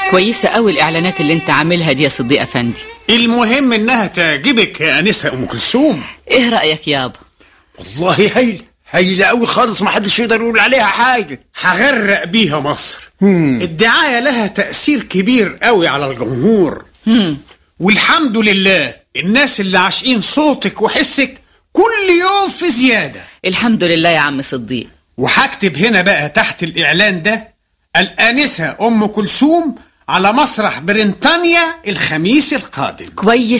كويسة قوي الإعلانات اللي أنت عاملها دي يا صديق أفندي المهم انها تعجبك يا انسه ام كلثوم إيه رأيك يابا والله هايل هايلة قوي خالص ما حدش يقدر يقول عليها حاجة هغرق بيها مصر الدعايه لها تاثير كبير قوي على الجمهور والحمد لله الناس اللي عاشقين صوتك وحسك كل يوم في زياده الحمد لله يا عم صديق وهكتب هنا بقى تحت الاعلان ده الانسه ام كلثوم على مسرح بريطانيا الخميس القادم كويس